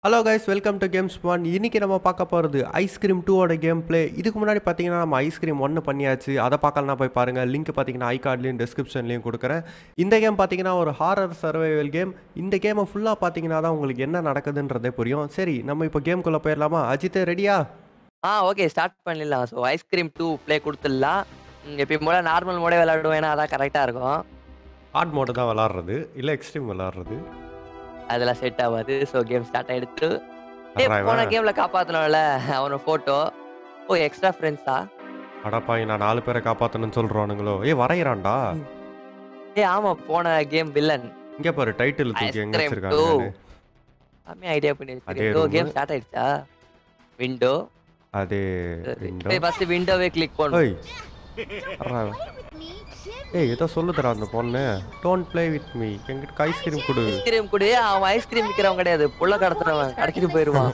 Hello guys welcome to games one இன்னைக்கு நம்ம பார்க்க போகிறது ஐஸ்கிரீம் டூவோட கேம் ப்ளே இதுக்கு முன்னாடி பார்த்தீங்கன்னா நம்ம ஐஸ்கிரீம் ஒன்று பண்ணியாச்சு அதை பார்க்கலாம் போய் பாருங்கள் லிங்க் பார்த்தீங்கன்னா ஐ கார்ட்லேயும் டிஸ்கிரிப்ஷன்லேயும் கொடுக்குறேன் இந்த கேம் பார்த்தீங்கன்னா ஒரு ஹாரர் சர்வைவல் கேம் இந்த கேமை ஃபுல்லாக பார்த்தீங்கன்னா தான் உங்களுக்கு என்ன நடக்குதுன்றதே புரியும் சரி நம்ம இப்போ கேம்குள்ளே போயிடலாமா அஜித் ரெடியா ஆ ஓகே ஸ்டார்ட் பண்ணிடலாம் ஸோ ஐஸ்கிரீம் டூ ப்ளே கொடுத்துடலாம் ம், எப்பயும் போல நார்மல் மோடே விளையாடுவோம் ஏன்னா அதான் கரெக்டாக இருக்கும் ஹார்ட் மோடு தான் விளாட்றது இல்லை எக்ஸ்ட்ரீம் விளாட்றது அதெல்லாம் செட் ஆகாது ஸோ கேம் ஸ்டார்ட் ஆயிடுத்து ஏய், அட்ரா போன இவன். கேம்ல காப்பாத்தணும்ல அவன போட்டோ ஓ எக்ஸ்ட்ரா ஃப்ரெண்ட்ஸா அடப்பாய் நான் நாலு பேரை காப்பாற்றணும்னு சொல்கிறானுங்களோ ஏ வரைகிறான்டா ஏ ஆமா போன கேம் வில்லன் இங்கே பாரு டைட்டில் தூக்கி எங்கே ஐஸ்கிரீம் டூ வச்சிருக்காங்க எல்லாமே ஐடியா பண்ணி அதே வச்சிருக்கேன் ஓ room. கேம் ஸ்டார்ட் ஆயிடுச்சா விண்டோ அதே window. ஃபர்ஸ்ட் விண்டோவே கிளிக் பண்ணும் ஓய் அட்ரா இவன். ஏய் ஏதோ சொல்லுதுடா அந்த பொண்ணு டோன்ட் ப்ளே வித் மீ எங்கிட்ட ஐஸ்கிரீம் கொடு ஐஸ்கிரீம் கொடு அவன் ஐஸ்கிரீம் விற்கிறவன் கிடையாது புள்ள கடத்துறவன் கடைக்கிட்டு போயிருவான்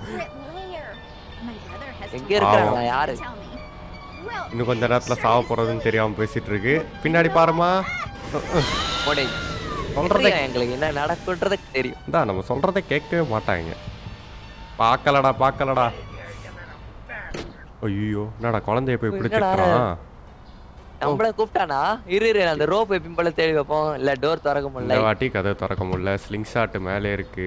எங்க இருக்கிறாங்களா யாரு இன்னும் கொஞ்ச நேரத்துல சாவ போறதுன்னு தெரியாம பேசிட்டு இருக்கு பின்னாடி பாருமா மோடே சொல்றதை சொல்றதே எங்களுக்கு என்ன நடக்குன்றது தெரியும் இந்தா நம்ம சொல்றதை கேட்கவே மாட்டாங்க பார்க்கலடா பார்க்கலடா ஐயோ என்னடா குழந்தைய போய் இப்படி என்னடா? திட்டுறான் நம்மள கூப்பிட்டானா இரு இரு அந்த ரோப் எப்பயும் போல தேடி வைப்போம் இல்ல டோர் திறக்க இந்த முடியல வாட்டி கதை திறக்க முடியல ஸ்லிங் ஷாட் மேலே இருக்கு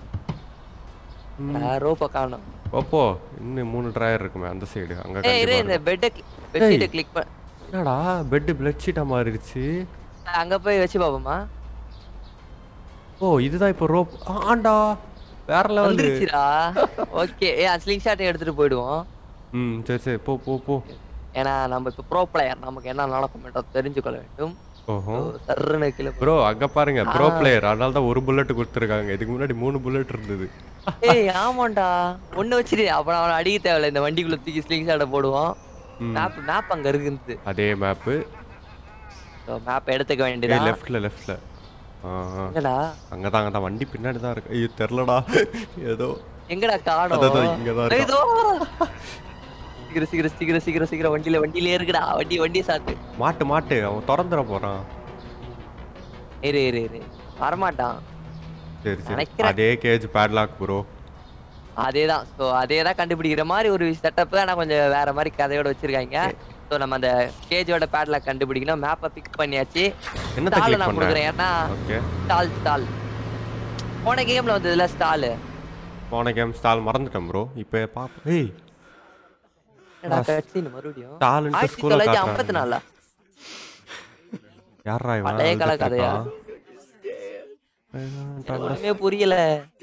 ரோப்ப காணும் ஓப்போ இன்னும் மூணு ட்ராயர் இருக்குமே அந்த சைடு அங்க ஏய் இரு கண்டிப்பா இந்த இருக்கும். பெட்டை பெட்ஷீட்டை கிளிக் பண்ண என்னடா பெட் பிளட் ஷீட்டா மாறிடுச்சு அங்க போய் வச்சு பாப்போமா ஓ இதுதான் இப்போ ரோப் ஆண்டா வேற லெவல் வந்துருச்சுடா ஓகே ஏ ஸ்லிங் ஷாட்டை எடுத்துட்டு போயிடுவோம் ம் சரி சரி போ போ போ ஏன்னா நம்ம இப்ப ப்ரோ பிளேயர் நமக்கு என்ன நடக்கும் என்றோ தெரிஞ்சுக்கொள்ள வேண்டும் ஓஹோ So, சர்ருன்னு கீழே போ- ப்ரோ அங்க பாருங்க ப்ரோ பிளேயர் அதனால தான் ஒரு புல்லட் கொடுத்துருக்காங்க இதுக்கு முன்னாடி மூணு புல்லட் இருந்தது ஏய் ஆமாண்டா ஒண்ணு வச்சிரு அப்புறம் அவனை அடிக்க தேவையில்ல இந்த வண்டிக்குள்ள தூக்கி ஸ்லிங் ஷாட்டை போடுவோம் ம். மேப் மேப் அங்க இருக்குது அதே மேப்பு மேப் எடுத்துக்க வேண்டியதா லெஃப்ட்ல லெஃப்ட்ல என்னடா அங்கதான் அங்கதான் வண்டி பின்னாடி தான் இருக்கு ஐயோ தெரிலடா ஏதோ எங்கடா காணோம் அதான் இங்கதான் இருக்கா. இதோ சீக்கிரம் சீக்கிரம் சீக்கிரம் சீக்கிரம் சீக்கிரம் வண்டியில வண்டியில இருக்குடா வண்டி வண்டி சாத்து மாட்டு மாட்டு அவன் திறந்துட போறான் இரு இரு இரு வரமாட்டான் சரி சரி நினைக்கிறேன். அதே கேஜ் பேட்லாக் ப்ரோ அதேதான் ஸோ அதே தான் கண்டுபிடிக்கிற மாதிரி ஒரு செட்டப் ஆனா கொஞ்சம் வேற மாதிரி கதையோட வச்சிருக்காங்க ஸோ நம்ம அந்த கேஜோட பேட்ல கண்டுபிடிக்கணும் மேப்பை பிக் பண்ணியாச்சு என்னத்த ஸ்டால் கிளிக் நான் பண்ண கொடுக்குறேன் ஏன்னா ஓகே ஸ்டால் ஸ்டால் போன கேம்ல வந்ததுல ஸ்டால் போன கேம் ஸ்டால் மறந்துட்டேன் ப்ரோ இப்போ பாப்போம் ஏய் கட்சின்னு மறுபடியும் ஸ்டால்ன்ட்டு ஆயிரத்தி ஸ்கூல்ல தொள்ளாயிரத்தி ஐம்பத்தி காட்டுறாங்க நாலா யாரா இவன் பழைய கால அழுதுட்டு கதையா? இருக்கான்? ஒண்ணுமே புரியல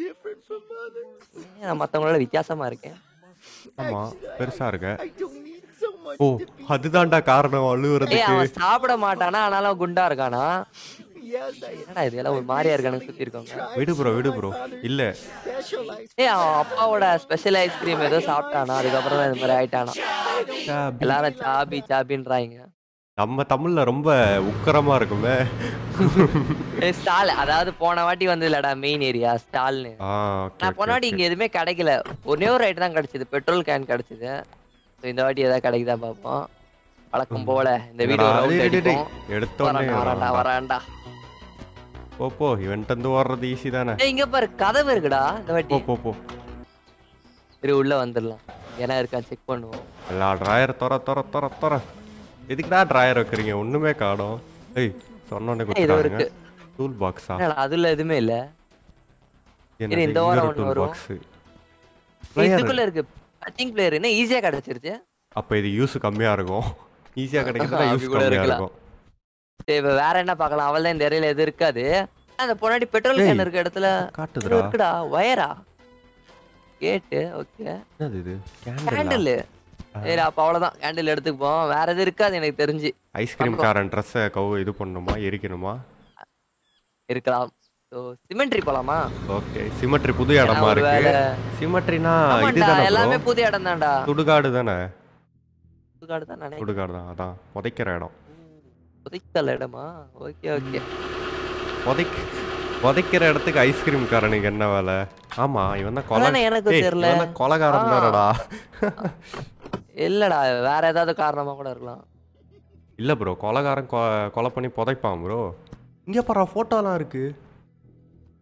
ஏன் நான் மத்தவங்களோட வித்தியாசமா இருக்கேன் ஆமா பெருசா இருக்க ஓ அதுதான்டா காரணம் ஏய் அழுவுறதுக்கு அவன் சாப்பிட மாட்டானா ஆனாலும் குண்டா இருக்கானா என்னடா இது எல்லாம் ஒரு மாதிரியா இருக்கானு சுத்தி இருக்கவங்க விடு ப்ரோ விடு ப்ரோ இல்ல ஏய் அவன் அப்பாவோட ஸ்பெஷல் ஐஸ்கிரீம் ஏதோ சாப்பிட்டானா அதுக்கப்புறம் தான் இந்த மாதிரி ஆயிட்டானா எல்லாரும் சாபி சாபின்றாங்க நம்ம தமிழ்ல ரொம்ப உக்கரமா இருக்குமே ஏய் ஸ்டால் அதாவது போன வாட்டி வந்து இல்லடா மெயின் ஏரியா ஸ்டால்னு ஆ ஓகே நான் போன வாட்டி இங்க எதுவுமே கிடைக்கல ஒரே ஒரு ஐட்டம் தான் கிடைச்சது பெட்ரோல் கேன் கிடைச்சது So, இந்த வாட்டி ஏதாவது கிடைக்குதா பார்ப்போம் வழக்கம் போல இந்த வீடியோ எடுத்தோடனே வராண்டா வராண்டா போ போ இவன்ட்டு வந்து ஓடுறது ஈஸி தானே ஏய் இங்க பாரு கதவு இருக்குடா இந்த போ வாட்டி போ போ இரு உள்ள வந்துடலாம் ஏன்னா இருக்கான் செக் பண்ணுவோம் எல்லா ட்ராயர் தொற தொற தொற தொற எதுக்குடா ட்ராயர் வைக்கிறீங்க ஒண்ணுமே காணோம் ஏய் சொன்னோடனே இது கொடுத்துட்டாங்க இருக்கு டூல் பாக்ஸா என்னடா அதுல எதுவுமே இல்ல என்னது இந்த வாரம் இன்னொரு ஒண்ணு டூல் வரும். பாக்ஸ் ஏய், இதுக்குள்ள இருக்கு கட்டிங் பிளேயர் என்ன ஈஸியா கிடைச்சிருச்சு அப்ப இது யூஸ் கம்மியா இருக்கும் ஈஸியா கிடைக்கிறதா அப்படி யூஸ் கூட கம்மியா இருக்கலாம். இருக்கும் சரி இப்ப வேற என்ன பார்க்கலாம் அவள் இந்த இடையில எது இருக்காது அந்த பொன்னாடி பெட்ரோல் ஏய், கேன் இருக்க இடத்துல இது காட்டுதுடா இருக்குடா வயரா கேட்டு ஓகே என்னது இது கேண்டில் கேண்டில் சரி அப்ப அவ்வளவுதான் கேண்டில் எடுத்துக்குப்போம் வேற எது இருக்காது எனக்கு தெரிஞ்சு ஐஸ்கிரீம் காரன் ட்ரெஸ்ஸை கவு இது பண்ணணுமா எரிக்கணுமா இருக்கலாம் ஸோ சிமெண்ட்ரி போலாமா ஓகே சிமெட்ரி புது இடமா ஏன்னா ஒரு இருக்கு வேளை- சிமெட்ரினா ஆமாண்டா இதுதானே எல்லாமே bro? புது இடம் தான்டா சுடுகாடு தானே புதுக்காடு தான் நினைக்கிறேன் சுடுகாடு தான் அதான் புதைக்கிற இடம் புதைக்கல இடமா ஓகே ஓகே புதைக்க புதைக்கிற இடத்துக்கு ஐஸ்கிரீம் காரனுக்கு என்ன வேலை ஆமா இவன் தான் கொலை அதானே எனக்கு ஏய், தெரியல இவன் தான் கொலைகாரன் ஆ. தானடா இல்லடா வேற ஏதாவது காரணமா கூட இருக்கலாம் இல்ல ப்ரோ கொலைகாரன் கொ- கொலை பண்ணி புதைப்பான் ப்ரோ இங்க பாரு போட்டோலாம் இருக்கு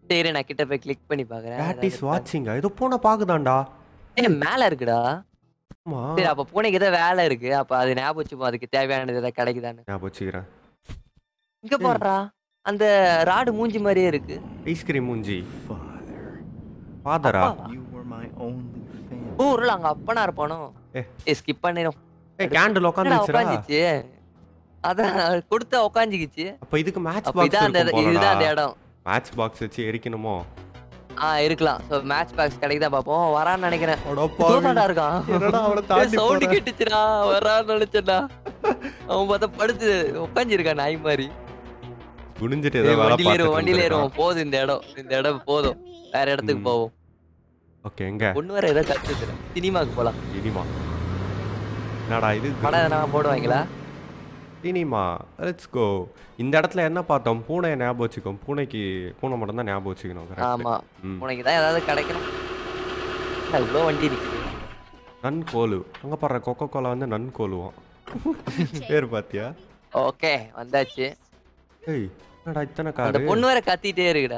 சரி நான் கிட்ட போய் கிளிக் பண்ணி பாக்குறேன் கேட் இஸ் வாட்சிங் ஏதோ பூனை பாக்குதாண்டா ஏய், மேல இருக்குடா ஆமா சரி அப்ப பூனைக்கு ஏதோ வேலை இருக்கு அப்ப அது ஞாபகம் வச்சுப்போம் அதுக்கு தேவையானது ஏதாவது கிடைக்குதான்னு ஞாபகம் வச்சுக்கிறேன் இங்க போடுறா அந்த ராடு மூஞ்சி மாதிரியே இருக்கு ஐஸ்கிரீம் மூஞ்சி Father, ஃபாதரா அப்பாவா? you were my only family. ஓ உருள அங்க அப்பனா இருப்பானோ ஏ. ஏ ஸ்கிப் பண்ணிடும் ஏய் கேண்டில் உட்காந்துச்சுடா உட்காந்துச்சு அதான் கொடுத்த உட்காந்துக்கிச்சு அப்ப இதுக்கு மேட்ச் அப்ப இதான் அந்த பாக்ஸ் இதுதான் அந்த இடம் மேட்ச் பாக்ஸ் வச்சு எரிக்கணுமோ ஆ இருக்கலாம் சோ மேட்ச் பாக்ஸ் கிடைக்குதா பாப்போம் வரான்னு நினைக்கிறேன் அடப்பாவி. தூதாடா இருக்கான் என்னடா அவனை தாண்டி சவுண்ட் போற? கேட்டுச்சுடா வரான்னு நினைச்சேன்டா அவன் பார்த்தா படுத்து உட்காந்துருக்கான் நாய் மாதிரி குனிஞ்சிட்டு ஏய், ஏதோ வேலை வண்டியில ஏறுவோம் பார்த்துட்டு வண்டியில இருந்திருக்கான். ஏறுவோம் போதும் இந்த இடம் இந்த இடம் போதும் வேற இடத்துக்கு ம். போவோம் ஓகே எங்க பொண்ணு வேற ஏதோ கத்துச்சு சினிமாக்கு போலாம் இனிமா என்னடா இது படம் எதனா போடுவாங்களா இனிமா லெட்ஸ் கோ இந்த இடத்துல என்ன பார்த்தோம் பூனையை ஞாபகம் வச்சுக்கோம் பூனைக்கு பூனை மட்டும் தான் ஞாபகம் வச்சுக்கணும் correct. ஆமா ம். உனக்கு தான் ஏதாவது கிடைக்கணும் என்ன இவ்வளோ வண்டி இருக்குது நன் கோலு அங்க பாரு கொக்கோ கோலா வந்து நன் கோலுவான் பேர் பாத்தியா ஓகே வந்தாச்சு ஏய் என்னடா இத்தனை அந்த காரு பொண்ணு வேற கத்திட்டே இருக்குடா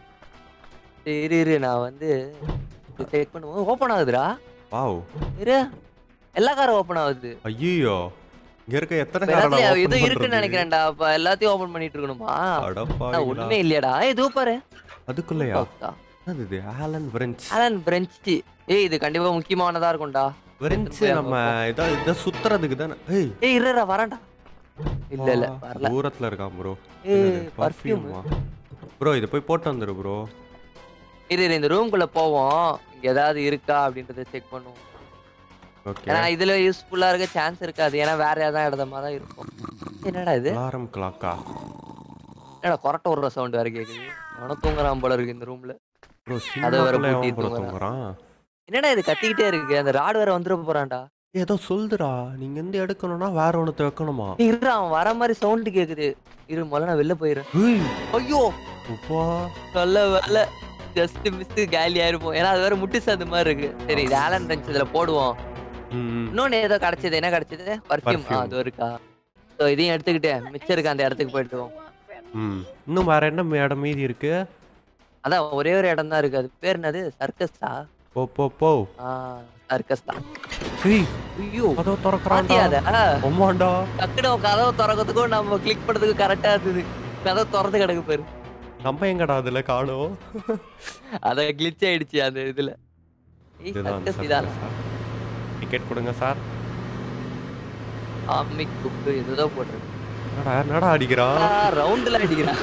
சரி இரு இரு நான் வந்து செக் பண்ணுவோம் ஓப்பன் ஆகுதுடா வாவ் இரு எல்லா காரும் ஓப்பன் ஆகுது ஐயோ இங்க இருக்க எத்தனை இப்ப காரை எல்லாத்துலயும் நான் ஏதோ open இருக்குன்னு பண்றது? நினைக்கிறேன்டா அப்ப எல்லாத்தையும் ஓபன் பண்ணிட்டு இருக்கணுமா ஆனா, அடப்பாவிங்களா. ஒண்ணுமே இல்லையாடா ஏய் இதோ பாரு அதுக்குள்ளயா என்னது இது ஆலன் பிரெஞ்ச் அதான் பிரெஞ்சு ஏய் இது கண்டிப்பா முக்கியமானதா இருக்கும்டா பிரெஞ்ச் நம்ம இதை இதை சுத்துறதுக்கு தானே ஏய் ஏய் இருடா வரேன்டா இல்ல இல்ல வா, வரல தூரத்துல இருக்கான் ப்ரோ ஏய் பர்ஃபியூம் ப்ரோ இதை போய் போட்டு வந்துரு ப்ரோ இரு இரு இந்த ரூம்குள்ள போவோம் இங்க ஏதாவது இருக்கா அப்படின்றத செக் பண்ணுவோம் ஓகே ஏன்னா இதுல யூஸ்ஃபுல்லா இருக்க சான்ஸ் இருக்காது ஏன்னா வேற ஏதாவது இடமா தான் இருக்கும் என்னடா இது அலாரம் கிளாக்கா என்னடா கொரட்டை விடுற சவுண்ட் வேற கேக்குது அவனும் தூங்குறான் போல இருக்கு இந்த ரூம்ல ப்ரோ அதை வேற சின்னக்குள்ள பூட்டி எவன் ப்ரோ தூங்குறான். தூங்குறான் என்னடா இது கத்திக்கிட்டே இருக்கு அந்த ராடு வேற வந்துட போறான்டா ஏதோ சொல்லுடா நீங்க எந்த எடுக்கணும்னா வேற ஒண்ணு வைக்கணுமா ஏய், இருடா அவன் வர மாதிரி சவுண்ட் கேக்குது இரு முதல்ல நான் வெளில போயிடுறேன் ஏய் ஐயோ அப்பா நல்ல வேலை ஜஸ்ட் மிஸ் காலி ஆயிருப்போம் ஏன்னா அது வேற முட்டு சாந்து மாதிரி இருக்கு சரி இது ஆலன் ரன்ஸ் இதுல போடுவோம் ம், ம். இன்னொன்னு ஏதோ கிடைச்சது என்ன கிடைச்சது பர்ஃபியூம் Perfume. அது இருக்கா ஸோ இதையும் எடுத்துக்கிட்டு மிச்சம் இருக்க அந்த இடத்துக்கு போயிட்டு ம் இன்னும் வேற என்ன இடம் மீதி இருக்கு அதான் ஒரே ஒரு இடம் தான் இருக்கு அது பேர் என்னது சர்க்கஸா போ போ போ ஆ சர்க்கஸ் தான் ஏய் ஐயோ கதவு திறக்கறான்டா பாத்தியா அத அம்மாண்டா டக்குனு அவன் கதவை திறக்கிறதுக்கும் நம்ம கிளிக் பண்ணதுக்கும் கரெக்டா இருந்தது கதவை திறந்து கிடக்கு பாரு நம்ம எங்கடா அதுல காணோம் அத கிளிச் ஆயிடுச்சு அந்த இதுல ஏய் இதுதான் அந்த சர்க்கஸ் இதான் டிக்கெட் கொடுங்க சார் ஆமிக் குப்பு ஏதோ போட்டிருக்கு என்னடா என்னடா அடிக்கிறான் ரவுண்ட்ல அடிக்கிறான்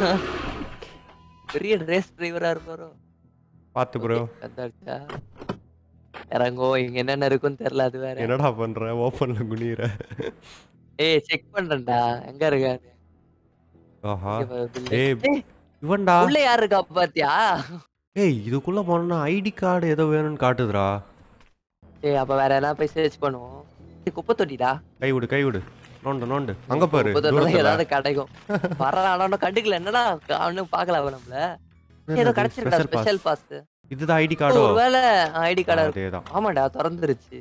பெரிய ரேஸ் டிரைவரா இருப்பாரோ பாத்து ப்ரோ கத்தாச்சா இறங்கோ இங்க என்னென்ன இருக்குன்னு தெரியல அது வேற என்னடா பண்ற ஓப்பன்ல குனிற ஏய் செக் பண்றேன்டா எங்க இருக்காரு ஆஹா இங்க பாரு bill. ஏய் ஏய், இவன்டா உள்ள யார் இருக்கா பாத்தியா ஏய் இதுக்குள்ள போனா ஐடி கார்டு ஏதோ வேணும்னு காட்டுதுடா ஏய் அப்ப வேற என்ன போய் சர்ச் பண்ணுவோம் ஏய், குப்பை தொட்டிடா கை விடு கை விடு நோண்டு நோண்டு அங்க பாரு குப்பை தொட்டில தூரத்துல. ஏதாவது கிடைக்கும் வர்றானோ கண்டுக்கல என்னடா அவனும் பாக்கல அவன் நம்மள ஏதோ என்னது? கிடைச்சிருக்கா special pass. ஸ்பெஷல் பாஸ் இதுதான் ஐடி கார்டோ ஒருவேளை ஐடி கார்டா இருக்கும் அதேதான் ஆமாடா திறந்துருச்சு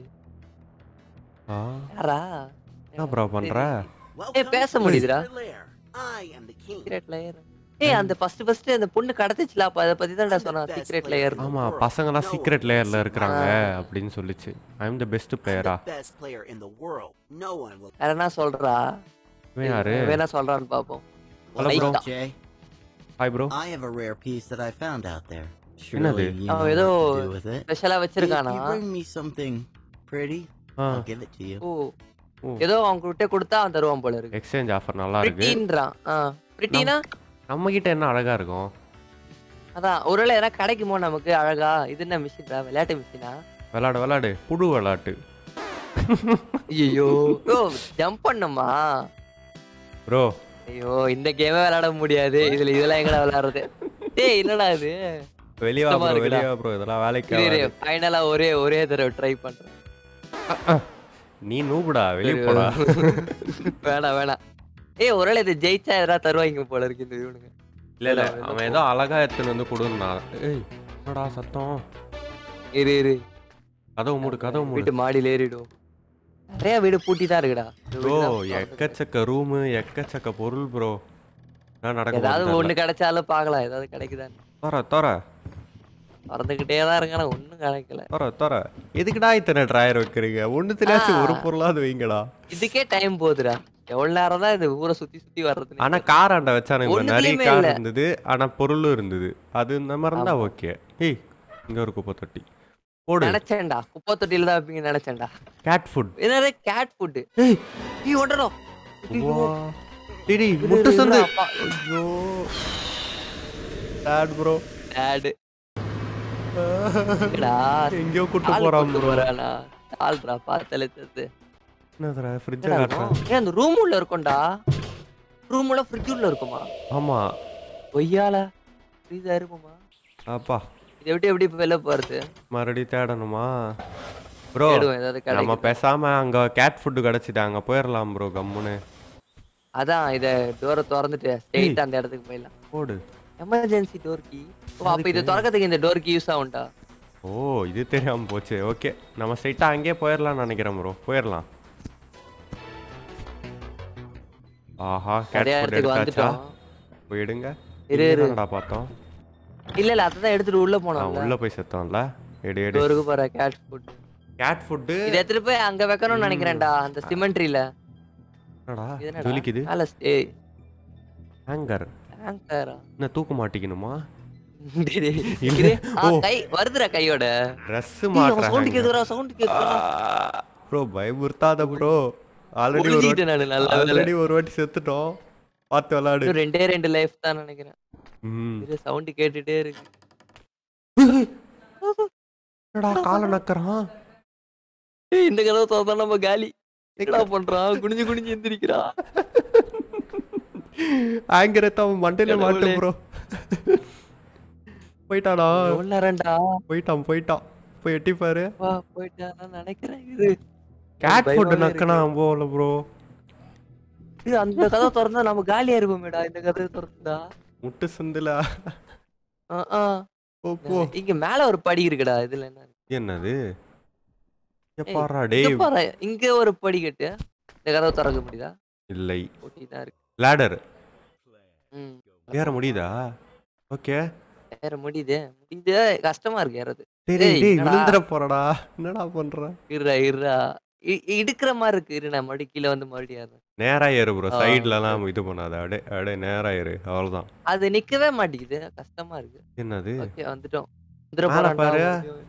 ஆ, யாரா என்ன ப்ரோ பண்ற ஏய் பேச முடியுதுடா I am the king. Secret layer ஏய் அந்த ஃபர்ஸ்ட் ஃபர்ஸ்ட் அந்த பொண்ணு கடத்துச்சுல அப்ப அத பத்தி தான்டா சொன்னா சீக்ரெட் லேயர் ஆமா பசங்கலாம் சீக்ரெட் லேயர்ல இருக்கிறாங்க அப்படின்னு சொல்லிச்சு ஐ அம் த பெஸ்ட் I'm பிளேயரா the best player in the world. No one will. வேற என்ன சொல்றா இவன் யாரு வேணா சொல்றான்னு பாப்போம் Hello, bro. Light-ஆ. Jay, hi bro I have a rare piece that I found out there. என்னது? Surely you know அவன் what ஏதோ to do with it. ஸ்பெஷலா If வச்சிருக்கானா you bring me something pretty, ah I'll give it to you. ஓ ஓ. ஏதோ அவங்க கிட்ட கொடுத்தா அவன் தருவான் போல இருக்கு எக்ஸ்சேஞ்ச் ஆஃபர் நல்லா இருக்கு பிரிட்டின்றான் ஆ பிரிட்டினா நம்ம கிட்ட என்ன அழகா இருக்கும் அதான் ஒருவேளை எதனா கிடைக்குமோ நமக்கு அழகா இது என்ன மிஷின்டா விளையாட்டு மிஷினா விளாடு விளாடு புது விளாட்டு ஐயோ ஓ ஜம்ப் பண்ணுமா ப்ரோ ஐயோ இந்த கேமே விளையாட முடியாது இதுல இதெல்லாம் எங்கடா விளையாடுறது டேய் என்னடா இது வெளியே வா சுத்தமா ப்ரோ இருக்குடா. வெளியே வா ப்ரோ இதெல்லாம் வேலைக்கு இரு ஆகாது. ஃபைனலா ஒரே ஒரே தடவை ட்ரை பண்றேன் நீ நூபுடா வெளியே சரி, போடா வேணாம் வேணாம் ஏய் ஒருவேளை இது ஜெயிச்சா எதனா தருவாங்க போல இருக்கு இந்த இவனுங்க இல்ல இல்ல அவன் ஏதோ அழகா எடுத்துன்னு வந்து கொடுன்னா ஏய் என்னடா சத்தம் இரு இரு கதவு மூடு கதவு மூடு வீட்டு மாடியில ஏறிடும் நிறைய வீடு பூட்டி தான் இருக்குடா இந்த ப்ரோ வீடு தான் திறந்து இருக்கு. எக்கச்சக்க ரூமு எக்கச்சக்க பொருள் ப்ரோ என்ன நடக்க ஏதாவது போகுது ஒண்ணு கிடைச்சாலும் பார்க்கலாம் ஏதாவது கிடைக்குதான்னு தர தர மறந்துகிட்டே தான் இருக்கேன் ஆனா ஒண்ணும் கிடைக்கல தர தர எதுக்குடா இத்தனை ட்ராயர் வைக்கிறீங்க ஒன்றுத்துலாச்சும் ஒரு பொருளாவது வைங்கடா இதுக்கே டைம் போகுதுடா எவ்வளவு நேரம் தான் இது ஊரை சுத்தி சுத்தி வர்றது ஆனா கார் ஆண்ட வச்சானுங்க நிறைய ஒண்ணுத்துலயுமே கார் இல்ல. இருந்தது ஆனா பொருளும் இருந்தது அது இந்த மாதிரி இருந்தா ஓகே ஏய் இங்க ஒரு குப்பை தொட்டி போடு நினைச்சேன்டா குப்பை தொட்டியில தான் வைப்பீங்க நினைச்சேன்டா கேட் ஃபுட் என்னது கேட் ஃபுட் ஏய் நீ ஒன்றணும் டிடி இரு, முட்டு இரு, சந்து அப்பா. ஐயோ டாட் ப்ரோ டேடு என்னடா எங்கேயோ கூட்டு ஆள் போறான் கூட்டு ப்ரோ போறானா ஆள்ரா பார்த்தல தத்து என்னதுடா ஃப்ரிட்ஜை என்னடா காட்டுறேன் இருக்கும்? ஏன் அந்த ரூம் உள்ள இருக்கும்டா ரூம் உள்ள ஃப்ரிட்ஜ் உள்ள இருக்குமா ஆமா ஒய்யால ஃப்ரீஸா இருக்குமா அப்பா இதை விட்டு எப்படி வெளில போறது மறுபடியும் தேடணுமா ப்ரோ தேடுவோம் ஏதாவது நம்ம கிடைக்கும் பேசாம அங்க கேட் ஃபுட் கிடைச்சிட்டு அங்க போயிடலாம் ப்ரோ கம்முன்னு அதான் இத டோரை திறந்துட்டு ஸ்ட்ரெயிட் அந்த இடத்துக்கு போயிடலாம் போடு எமர்ஜென்சி டோர் கீ ஓ அப்ப இது திறக்கிறதுக்கு இந்த டோர் கீ யூஸ் ஆகும்டா ஓ இது தெரியாம போச்சு ஓகே நம்ம ஸ்ட்ரைட்டா அங்கேயே போயிடலாம்னு நினைக்கிறேன் ப்ரோ போயிடலாம் ஆஹா கேட் நிறைய ஃபுட் இடத்துக்கு எடுத்தாச்சா வந்துட்டோம் போயிடுங்க இரு, இரு. என்னடா பார்த்தோம் இல்ல இல்ல அதான் எடுத்துட்டு உள்ள ஆ, போனோம் உள்ள போய் செத்தோம்ல எடு எடு டோருக்கு போற கேட் ஃபுட் கேட் ஃபுட்டு இதை எடுத்துட்டு போய் அங்க வைக்கணும்னு நினைக்கிறேன்டா அந்த சிமெண்ட்ரியில என்னடா இது என்னடா ஜொலிக்குது மேல ஏய் ஹேங்கர் ஆங்கரா என்ன தூக்க மாட்டிக்கணுமா டேய், டேய், இல்ல. இது, ஆ, ஓ. கை வருதுடா கையோட ட்ரெஸ் சவுண்ட் மாட்டுறாங்க கேக்குதுடா சவுண்ட் கேக்குதுடா ப்ரோ பயமுறுத்தாத ப்ரோ ஆல்ரெடி ஒரு வாட்டி ஒளிஞ்சிக்கிட்டேன் நானு நல்ல வேலை ஆல்ரெடி ஒரு வாட்டி செத்துட்டோம் பார்த்து விளாடு இன்னும் ரெண்டே ரெண்டு லைஃப் தான் நினைக்கிறேன் ம் இது சவுண்ட் கேட்டுட்டே இருக்கு என்னடா காலை நக்கறான் ஏய், இந்த கதவை திறந்தா நம்ம காலி என்னடா பண்றான் குனிஞ்சு குனிஞ்சு எந்திரிக்கிறான் ஆங்கர் எடுத்து அவன் மண்டையில மாட்டு கடவுளே. ப்ரோ போயிட்டானா எவ்வளவு நேரம்டா போயிட்டான் போயிட்டான் போய் எட்டி பாரு வா போயிட்டான் நினைக்கிறேன் இரு கேட் பயமாவே ஃபுட் இருக்கு. நக்கனா போல ப்ரோ இது அந்த கதை திறந்தா நம்ம காலியா இருப்போமேடா இந்த கதை திறந்தா முட்டு சந்துல ஆ, ஆ. போ போ இங்க மேல ஒரு படி இருக்குடா இதுல என்ன இருக்கு? என்னது ஏய், எப்பாரா இங்க டேய் பாரு இங்க ஒரு படி கட்டு இந்த கதவை திறக்க முடியுதா இல்லை ஓட்டி தான் இருக்கு லேடர் ம் ஏற முடியுதா ஓகே ஏற முடியுது முடியுது கஷ்டமா இருக்கு ஏறது டேய் டேய், டேய் என்னடா? விழுந்துற போறடா என்னடா பண்ற இருடா இருடா இ- இடுக்குற மாதிரி இருக்கு இரு நான் மறுபடியும் கீழே வந்து மறுபடியும் ஏறுறேன். நேரா ஏறு ப்ரோ ஆ, சைடுலலாம் இது பண்ணாத அடே அடே நேரா ஏறு அவ்வளவுதான் அது நிக்கவே மாட்டேங்குது கஷ்டமா இருக்கு என்னது ஓகே வந்துட்டோம் வந்துட மேல போறான்டா பாரு. மறுபடியும்.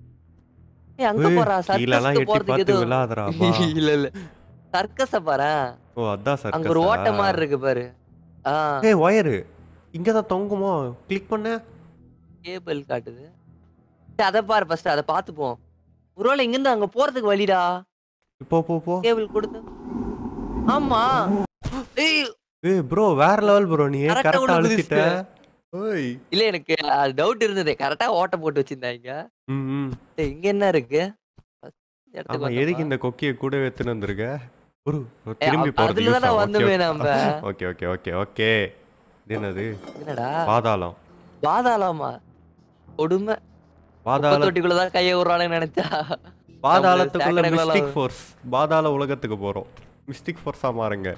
ஏய் அங்க ஏய், போறா கீழலாம் சர்க்கஸ்க்கு எட்டி போறதுக்கு பார்த்து ஏதோ விழாதடா இல்ல இல்ல சர்க்கஸ பாரு ஓ அதான் சார் அங்க ஒரு ஓட்ட மாதிரி இருக்கு பாரு ஆ ஏய் ஒயரு இங்க தான் தொங்குமோ கிளிக் பண்ண கேபிள் காட்டுது சரி, அத பாரு ஃபர்ஸ்ட் அத பாத்துப்போம் ஒருவேளை இங்க இருந்து அங்க போறதுக்கு வழிடா இப்போ போ போ கேபிள் கொடுத்து ஆமா ஏய் ஏய் ப்ரோ வேற லெவல் ப்ரோ நீ Correct ஆ கரெக்டா உள்ள அழுத்திட்ட ஓய் இல்ல எனக்கு டவுட் இருந்தது கரெக்டா ஓட்ட போட்டு வச்சிருந்தாங்க ம் ம் டேய், இங்க என்ன இருக்கு First இந்த இடத்துக்கு ஆமா எதுக்கு வந்தோமா? இந்த கொக்கியை கூட எடுத்துன்னு வந்திருக்க ஒரு ஒரு ஏய், திரும்பி அப்- போறது அதுல தானே வந்தோமே நம்ம. ஓகே ஓகே ஓகே ஓகே இது என்னது என்னடா பாதாளம் பாதாளமா கொடுமை பாதாள தொட்டிக்குள்ளதான் கைய விடுறானுன்னு நினைச்சா பாதாளத்துக்குள்ள சாக்கடைக்குள்ள மிஸ்டிக் ஃபோர்ஸ் பாதாள உலகத்துக்கு போறோம் மிஸ்டிக் ஃபோர்ஸா மாறுங்க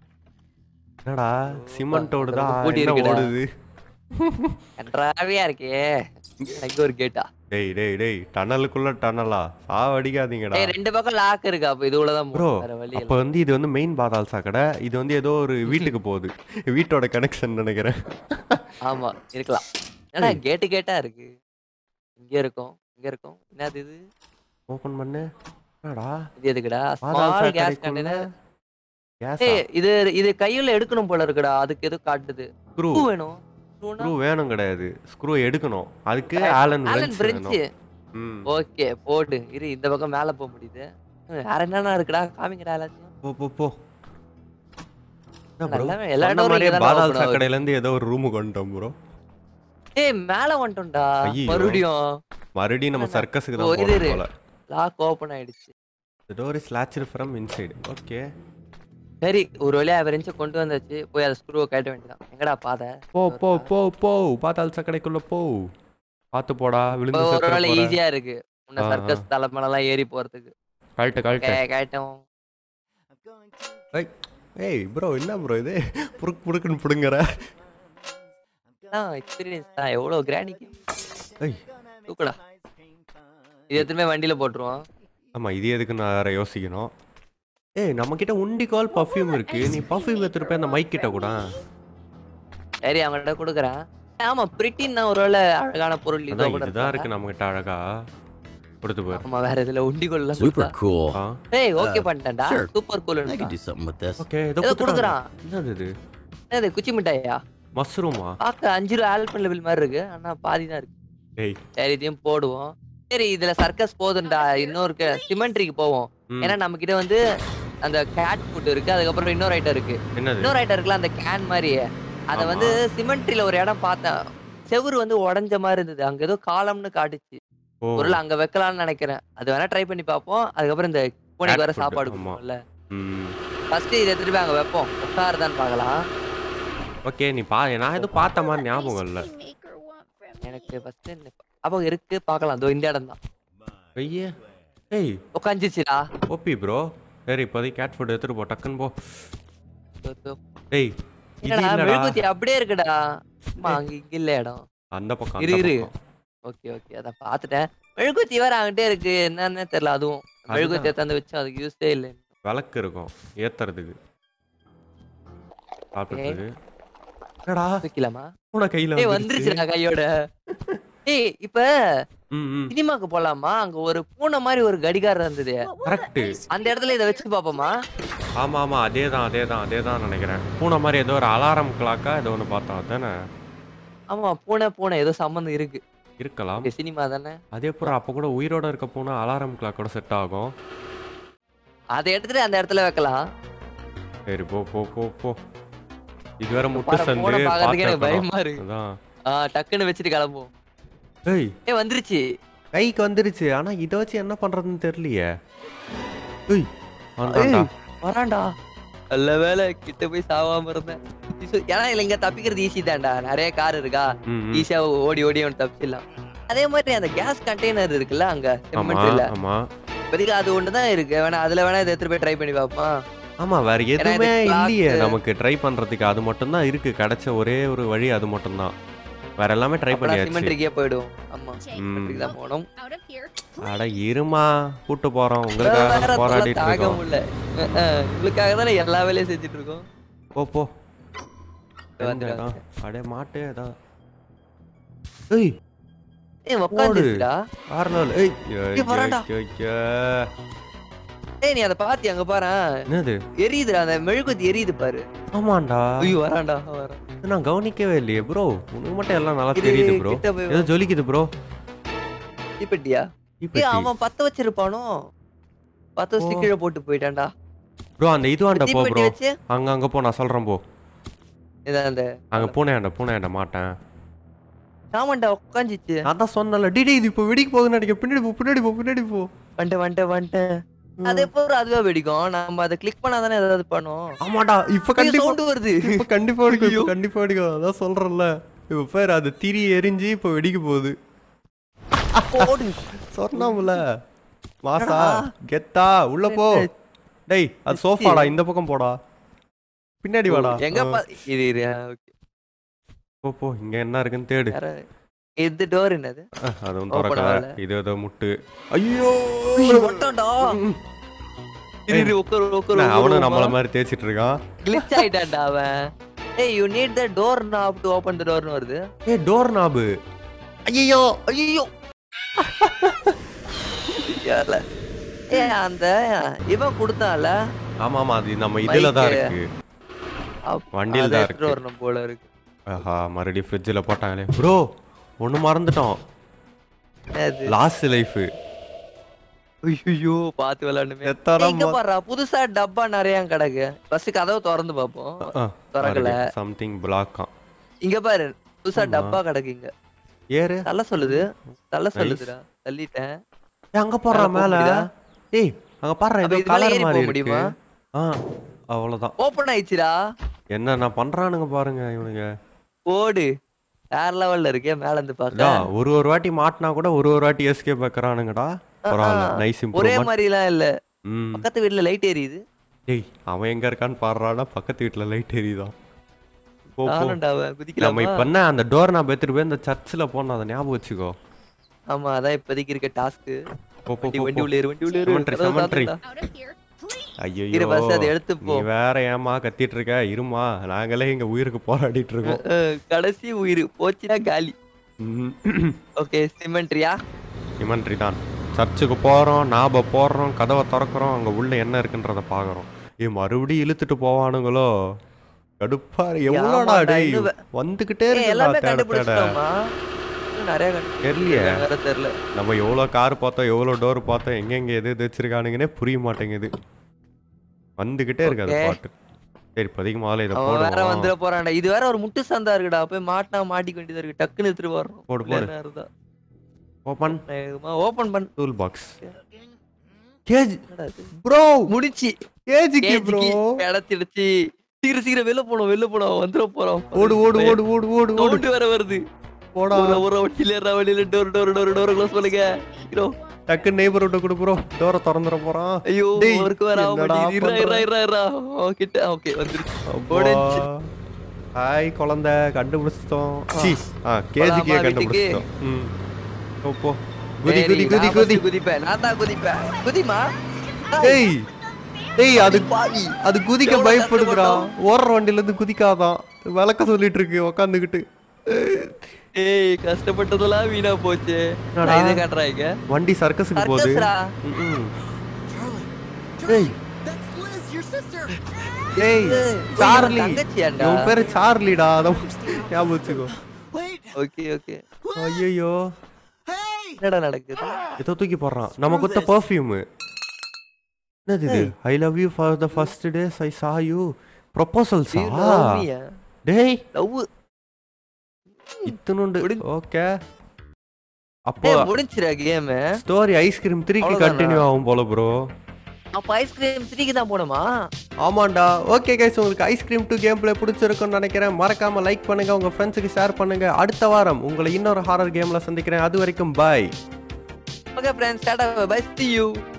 என்னடா சிமெண்டோடு தான் பூட்டி என்ன இருக்குடா. ஓடுது கன்றாவியா இருக்கே அங்க ஒரு கேட்டா டேய் டேய் டேய் டனலுக்குள்ள டனலா சாவடிக்காதீங்கடா ஏய் ரெண்டு பக்கம் லாக் இருக்கு அப்ப இது உள்ளதான் ப்ரோ போகணும். வேற வழி அப்ப வந்து இது வந்து மெயின் பாதாள் சாக்கடை இது வந்து ஏதோ ஒரு வீட்டுக்கு போகுது வீட்டோட கனெக்ஷன் நினைக்கிறேன் ஆமா இருக்கலாம் ஏன்னா கேட்டு கேட்டா இருக்கு இங்க இருக்கும் இங்க இருக்கும் என்னது இது ஓபன் பண்ணு என்னடா இது எதுக்குடா பாதாள் ஸ்மால் கேஸ் சாக்கடைக்குள்ள கண்டெய்னர் கேஸா ஏய் இது இது கையில எடுக்கணும் போல இருக்குடா அதுக்கு எதுவும் காட்டுது ஸ்க்ரூ பூ வேணும் ஸ்க்ரூனா ஸ்க்ரூ வேணும் கிடையாது ஸ்க்ரூ எடுக்கணும் அதுக்கு ஆலன் ஆலன் wrench பிரெஞ்சு வேணும் ம் ஓகே போடு இரு இந்த பக்கம் மேல போக முடியுது ம், வேற என்னென்ன இருக்குடா காமிங்கடா எல்லாத்தையும் போ போ போ என்ன bro? எல்லாமே- எல்லா சொன்ன டோரும் மாதிரியே இங்கதானே பாதாள் open ஆகுது. சாக்கடையில இருந்து ஏதோ ஒரு ரூம் கொண்டுட்டோம் ப்ரோ ஏய் மேல வந்துட்டோம்டா ஐயையோ. மறுபடியும் மறுபடியும் நம்ம என்னடா? சர்க்கஸுக்கு ஓ, தான் இரு, போறோம் இரு. போல லாக் ஓபன் ஆயிடுச்சு The door is latched from inside. Okay. சரி ஒரு வழியா அவரிஞ்சு கொண்டு வந்தாச்சு போய் அதை ஸ்க்ரூவை கட்ட வேண்டியதான் எங்கடா பாதை போ போ போ போ பாதாள் சாக்கடைக்குள்ள போ பார்த்து போடா விழுந்து ஒரு செத்துற வேளை போற. ஈஸியா இருக்கு உன்ன ஆ, சர்க்கஸ் தலைமலாம் ஏறி போறதுக்கு கழட்டு கழட்டு கேட்டோம் I'm going to. ஏய் ப்ரோ என்ன ப்ரோ இது புடுக்கு புடுக்குன்னு புடுங்குற I'm எக்ஸ்பீரியன்ஸ் தான் எவ்வளவு கிராண்டிக்கு ஏய் தூக்கடா இது எத்தனை வண்டியில போட்டுருவோம் ஆமா இது எதுக்கு நான் வேற யோசிக்கணும் ஏய் நம்ம கிட்ட உண்டிகால் பர்ஃப்யூம் இருக்கு நீ பர்ஃப்யூம் எடுத்துட்டு போய் அந்த மைக் கிட்ட கூட சரி அவங்கள்ட்ட கொடுக்குறேன் ஆமா பிரிட்டின் ஒருவேளை அழகான பொருள் இதோ அதான் கூட இதுதான் இருக்கலாம். இருக்கு நம்ம கிட்ட அழகா கொடுத்து போய் ஆமா வேற இதுல உண்டிகோல் எல்லாம் Super கொடுத்தா. cool. ஆ ஏய் ஓகே பண்ணிட்டேன்டா sure. Super cool I could do something with this. Okay ஏதோ ஏதோ கொடுக்குறான் கொடுக்குறான் என்னது இது என்னது குச்சி மிட்டாயா மஷ்ரூமா பார்க்க அஞ்சு ரூபா ஆல்பன் லெவல் மாதிரி இருக்கு ஆனா பாதி தான் இருக்கு ஏய் சரி இதையும் போடுவோம் சரி இதுல சர்க்கஸ் போதும்டா இன்னொரு சிமெண்ட்ரிக்கு போவோம் ம், ஏன்னா நம்ம கிட்ட வந்து அந்த கேட் ஃபுட் இருக்கு அதுக்கப்புறம் இன்னொரு ஐட்டம் இருக்கு என்னது இன்னொரு ஐட்டம் இருக்குல்ல அந்த கேன் மாதிரி அத ஆமா. வந்து சிமெண்ட்ரியில ஒரு இடம் பார்த்தேன் செவுரு வந்து உடைஞ்ச மாதிரி இருந்தது அங்க ஏதோ காலம்னு காட்டுச்சு ஓ பொருள் அங்க வைக்கலாம்னு நினைக்கிறேன் அது வேணா ட்ரை பண்ணி பார்ப்போம் அதுக்கப்புறம் இந்த பூனைக்கு வர Cat food, சாப்பாடு ஆமா. கொடுப்போம்ல ம் ஃபர்ஸ்ட் இதை எடுத்துட்டு போய் அங்க வைப்போம் உட்காருதான்னு பார்க்கலாம் ஓகே நீ பா நான் எதுவும் பார்த்த மாதிரி ஞாபகம் இல்லை எனக்கு ஃபர்ஸ்ட் அப்போ இருக்கு பார்க்கலாம் இதோ இந்த இடம் தான் ஐயே ஏய் உட்காந்துச்சுடா ஓபி ப்ரோ சரி இப்போதைக்கு கேட் ஃபுட் எடுத்துட்டு போ டக்குன்னு போ ஏய் இது என்னடா இல்லடா மெழுகுத்தி அப்படியே இருக்குடா அம்மா அங்க இங்க இல்ல இடம் அந்த பக்கம் இரு, அந்த இரு. பக்கம். ஓகே ஓகே அதான் பார்த்துட்டேன் மெழுகுத்தி வேற அங்கிட்டே இருக்கு என்னன்னு தெரியல அதுவும் மெழுகுத்தி எடுத்தாந்து வச்சு அதுக்கு யூஸே இல்லை விளக்கு இருக்கும் ஏத்துறதுக்கு சாப்பிட்டுட்டு என்னடா வைக்கலாமா பூனை கையில ஏய் வந்துருச்சு வந்துருச்சுடா கையோட ஏய் இப்ப ம் ம் சினிமாக்கு போலாமா அங்க ஒரு பூனை மாதிரி ஒரு கடிகாரம் இருந்தது கரெக்ட் அந்த இடத்துல இதை வச்சு பாப்போமா ஆமா ஆமா அதே தான் அதே தான் அதே தான் நினைக்கிறேன் பூனை மாதிரி ஏதோ ஒரு அலாரம் கிளாக்கா ஏதோ ஒன்று பார்த்தோம் தானே ஆமா பூனை பூனை ஏதோ சம்மந்தம் இருக்கு இருக்கலாம் இங்க சினிமா தானே அதே அப்புறம் அப்போ கூட உயிரோட இருக்க பூனை அலாரம் கிளாக்கோட செட் ஆகும் அதை எடுத்துட்டு அந்த இடத்துல வைக்கலாம் சரி போ போ போ போ இது வேற முட்டு பாரு, சந்து பூனை பாக்குறதுக்கு எனக்கு பார்த்து பயமா இருக்கு அதான் ஆ டக்குன்னு வச்சுட்டு கிளம்புவோம் ஏய் ஏய் வந்துருச்சு கைக்கு வந்துருச்சு ஆனா இதை வச்சு என்ன பண்றதுன்னு தெரியலையே ஏய் வந்தான்டா வரான்டா நல்ல வேலை கிட்ட போய் சாவாம இருந்தேன் இசு- ஏன்னா இல்ல இங்க தப்பிக்கிறது ஈஸி தான்டா நிறைய கார் இருக்கா ம், ம். ஈஸியா ஓடி ஓடி அவன் தப்பிச்சிடலாம் அதே மாதிரி அந்த கேஸ் கண்டெய்னர் இருக்குல்ல அங்க ஆமா சிமெண்ட்ல ஆமா இப்போதைக்கு அது ஒண்ணுதான் இருக்கு வேணா அதுல வேணா இதை எடுத்துட்டு போய் ட்ரை பண்ணி பாப்போமா ஆமா வேற எதுவுமே இது clock- இல்லையே நமக்கு ட்ரை பண்றதுக்கு அது மட்டும்தான் இருக்கு கிடைச்ச ஒரே ஒரு வழி அது மட்டும்தான் வேற எல்லாமே ட்ரை பண்ணியாச்சு சிமெண்ட்ரிக்கே போயிடுவோம் ஆமா ம். சிமெண்ட்ரிக்கு தான் போகணும் Out of here. அட இருமா கூட்டு போறோம் வேற உங்களுக்காக தொல்லை போராடிட்டு தாங்க இருக்கோம் முடியல அஹ், அஹ், உங்களுக்காக தானே எல்லா வேலையும் செஞ்சுட்டு இருக்கோம் போ போ வந்துடு, எங்க? அடே மாட்டு ஏதா ஏய் ஏய் உட்காந்துடா வேற level. ஏய் ஏய், வரான்டா. ஐயோ, ஐயோ. ஏய் நீ அதை பாத்தி அங்க பாரு என்னது எரியுதுடா அந்த மெழுகுத்தி எரியுது பாரு ஆமாண்டா ஐயோ வரான்டா வரான் இது நான் கவனிக்கவே இல்லையே ப்ரோ உனக்கு மட்டும் எல்லாம் நல்லா இரு, தெரியுது ப்ரோ கிட்ட போய் ஏதோ ஜொலிக்குது ப்ரோ தீப்பெட்டியா ஏய் அவன் பத்த வச்சிருப்பானோ பத்த வச்சு ஓ. கீழே போட்டு போயிட்டான்டா ப்ரோ அந்த இதுவாண்ட போ தீப்பெட்டி ப்ரோ வச்சு அங்க அங்க போ நான் சொல்றேன் போ இதான் அந்த அங்க பூனையாண்ட பூனையாண்ட மாட்டேன் சாமண்டா உட்காந்துச்சு நான் தான் சொன்னல டிடி இது இப்போ வெடிக்க போகுதுன்னு நினைக்க பின்னாடி போ பின்னாடி போ பின்னாடி போ வந்துட்டேன் வந்துட்டேன் வந்துட்டேன் அது எப்போ அதுவா வெடிக்கும் நம்ம அதை கிளிக் பண்ணாதானே ஏதாவது பண்ணும் ஆமாடா இப்ப கண்டிப்பா சவுண்ட் வருது இப்ப கண்டிப்பா வெடிக்கும் இப்ப ஐயோ. கண்டிப்பா வெடிக்கும் அதான் சொல்றேன்ல இப்ப பேர் அது திரி எரிஞ்சு இப்ப வெடிக்க போகுது போடு சொன்னாமுல மாசா என்னடா? கெத்தா உள்ள போ டேய் அது சோஃபாடா இந்த பக்கம் போடா பின்னாடி வாடா எங்க ஆ, பா இது இரு ஓகே போ போ இங்க என்ன இருக்குன்னு தேடு வேற இது டோர் என்னது ஆ, அதுவும் Open திறக்கல ஆகல. இது ஏதோ முட்டு ஐயோ ஒட்டம்டா ம். இரு இரு உட்காரு உட்காரு என்ன, அவனும் நம்மள மாதிரி தேய்ச்சிட்டு இருக்கான் கிளிச் ஆயிட்டான்டா அவன் ஏய் you need the door knob to open the டோர்னு வருது ஏய் டோர் நாபு ஐயோ ஐயோ யார்ல ஏ அந்த இவன் கொடுத்தான்ல ஆமா ஆமா அது நம்ம இதுல தான் Mic. இருக்கு அப்- வண்டியில அதை தான் எடுத்துட்டு இருக்கு வரணும் போல இருக்கு ஆஹா மறுபடியும் ஃப்ரிட்ஜில் போட்டாங்களே ப்ரோ ஒன்று மறந்துட்டோம் என்னது? லாஸ்ட் லைஃப் ஐயோ பாத்து விளையாடுமே எத்தனை இங்க பாருடா புதுசா டப்பா நிறைய கிடக்கு ஃபர்ஸ்ட் கதவை திறந்து பாப்போம் திறக்கல. சம்திங் பிளாக்காம் இங்க பாரு புதுசா ஆமா. டப்பா கிடக்கு இங்க ஏறு தள்ள சொல்லுது தள்ள Nice. சொல்லுதுடா தள்ளிட்டேன் ஏய், அங்க போடுறா மேல போக மேல முடியுதா? ஏய் அங்க பாடுற அப்ப ஏதோ இது மேல கலர் ஏறி போக மாதிரி இருக்கு முடியுமா? ஆ அவ்வளவுதான் ஓபன் ஆயிடுச்சுடா என்னென்ன பண்றானுங்க பாருங்க இவனுங்க ஓடு வேற லெவல்ல இருக்கே மேல இருந்து பாக்க அதான், ஒரு ஒரு வாட்டி மாட்டினா கூட ஒரு ஒரு வாட்டி எஸ்கேப் வைக்கிறானுங்கடா பரவாயில்ல நைஸ் ஒரே இம்ப்ரூவ்மெண்ட் மாதிரி எல்லாம் இல்ல ம் பக்கத்து வீட்டுல லைட் எரியுது டேய் அவன் எங்க இருக்கான்னு பாடுறானா பக்கத்து வீட்டுல லைட் எரியுதான் போ, போ. நானும்டா அவன் நம்ம குதிக்கலாமா இப்ப என்ன அந்த டோர் நான் எடுத்துட்டு போய் இந்த சர்ச்சில் போனோம் அதை ஞாபகம் வச்சுக்கோ ஆமா அதான் இப்போதைக்கு இருக்க டாஸ்க் போ போ வண்டி போ, வண்டி போ உள்ள ஏறு வண்டி உள்ள ஏறு Cemetery, கதவை cemetery. சாத்துடா. Out of here, please. ஐயோ இரு first அதை எடுத்து நீ போ. வேற ஏமா கத்திட்டு இருக்க இருமா நாங்களே எங்க உயிருக்கு போராடிட்டு இருக்கோம் அஹ், கடைசி உயிர் போச்சுன்னா காலி ஓகே சிமெண்ட்ரியா இமன்றி தான் சர்ச்சுக்கு போறோம் நாப போடுறோம் கதவை திறக்கிறோம் அங்க உள்ள என்ன இருக்குன்றத பாக்குறோம் ஏ மறுபடியும் இழுத்துட்டு போவானுங்களோ கடுப்பா இருக்கு. எவ்வளோடா ஆமாடா, டேய் இன்னும் வே- வந்துகிட்டே ஏய், எல்லாமே இருக்கு தேட தேட கண்டுபிடிச்சிட்டோமா இன்னும் நிறைய தெரியலையே கண்டுபிடிச்சிருக்காங்க, வேற தெரியல நம்ம எவ்வளோ கார் பார்த்தோம் எவ்வளோ டோர் பார்த்தோம் எங்கெங்க எது எது வச்சிருக்கானுங்கன்னே புரிய மாட்டேங்குது வந்துகிட்டே இருக்கு அது Okay. பாட்டு சரி இப்போதைக்கு முதல்ல இதை அவன் வேற போடுவோம் வந்துட போறான்டா இது வேற ஒரு முட்டு சந்தா இருக்குடா போய் மாட்டினா மாட்டிக்க வேண்டியதா இருக்கு டக்குன்னு எடுத்துட்டு வரோம் போடு, போடு. ஓப்பன் ஓபன் பண்ண டூல் பாக்ஸ் கேஜ் என்னடா இது? ப்ரோ முடிச்சு கேஜிக்கு ப்ரோ இடத்திடுச்சு சீக்கிரம் சீக்கிரம் வெளில போனோம் வெளில போனோம் வந்துட போறோம் ஓடு ஓடு ஓடு ஓடு ஓடு ஓடு சவுண்ட் வேற வருது போடா ஒரு ஒரு வட்டில ஏறா வழியில door door door door close பண்ணுங்க சீக்கிரம் டக்கு நெய்பர் விட்டு கொடு ப்ரோ டோரை திறந்துட போறான் ஐயோ டேய், ஒர்க் வேற ஆக என்னடா மாட்டேங்குது இரா பண்ற? இரா இரா இரா ஓ, கிட்ட ஓகே வந்துருச்சு ஓடிச்சு ஹாய் குழந்தை கண்டுபிடிச்சிட்டோம் ஆ. சி ஆ கேஜிக்கே போலாமா வீட்டுக்கு? கண்டுபிடிச்சிட்டோம் ம் போ, போ குதி சரி, குதி குதி நான் குதி first குதிப்பேன் நான் தான் குதிப்பேன் குதிமா டேய் டேய் அது பாவி அது குதிக்க எவ்வளவு பயப்படுதுடா ஓடுற வண்டில இருந்து குதிக்காதான் விளக்க சொல்லிட்டு இருக்கு உக்காந்துக்கிட்டு ஏய் கஷ்டப்பட்டதெல்லாம் வீணா போச்சு என்னடா? நான் இதை காட்டுறாங்க வண்டி சர்க்கஸுக்கு போகுது சர்க்கஸ்ரா ம்ம். Charlie, Hey. that's Liz, your sister. ஏய் ஏய், சார்லி தங்கச்சியாண்டா? இவன் பேரு சார்லிடா அதான் ஞாபகம் வச்சுக்கோ Wait, ஓகே ஓகே ஐயோ hey! என்னடா நடக்குது ஏதோ தூக்கி போடுறான் நம்ம குத்த பர்ஃப்யூம் என்னது இது I love you for the first days I saw you ப்ரொபோசல்ஸா டேய் லவ் இத்தனுண்டு முடிஞ்சு. ஓகே அப்போ ஏய் முடிஞ்சிரா கேம் ஸ்டோரி ஐஸ்கிரீம் த்ரீக்கு அவ்வளவுதானா? கண்டினியூ ஆகும் போல ப்ரோ அப்ப ஐஸ்கிரீம் த்ரீக்கு தான் போணுமா ஆமாண்டா ஓகே கைஸ் உங்களுக்கு ஐஸ்கிரீம் டூ கேம் பிளே பிடிச்சிருக்குன்னு நினைக்கிறேன் மறக்காம லைக் பண்ணுங்க உங்க ஃப்ரெண்ட்ஸுக்கு ஷேர் பண்ணுங்க அடுத்த வாரம் உங்களை இன்னொரு ஹாரர் கேம்ல சந்திக்கிறேன் அது வரைக்கும் bye okay friends tata bye see you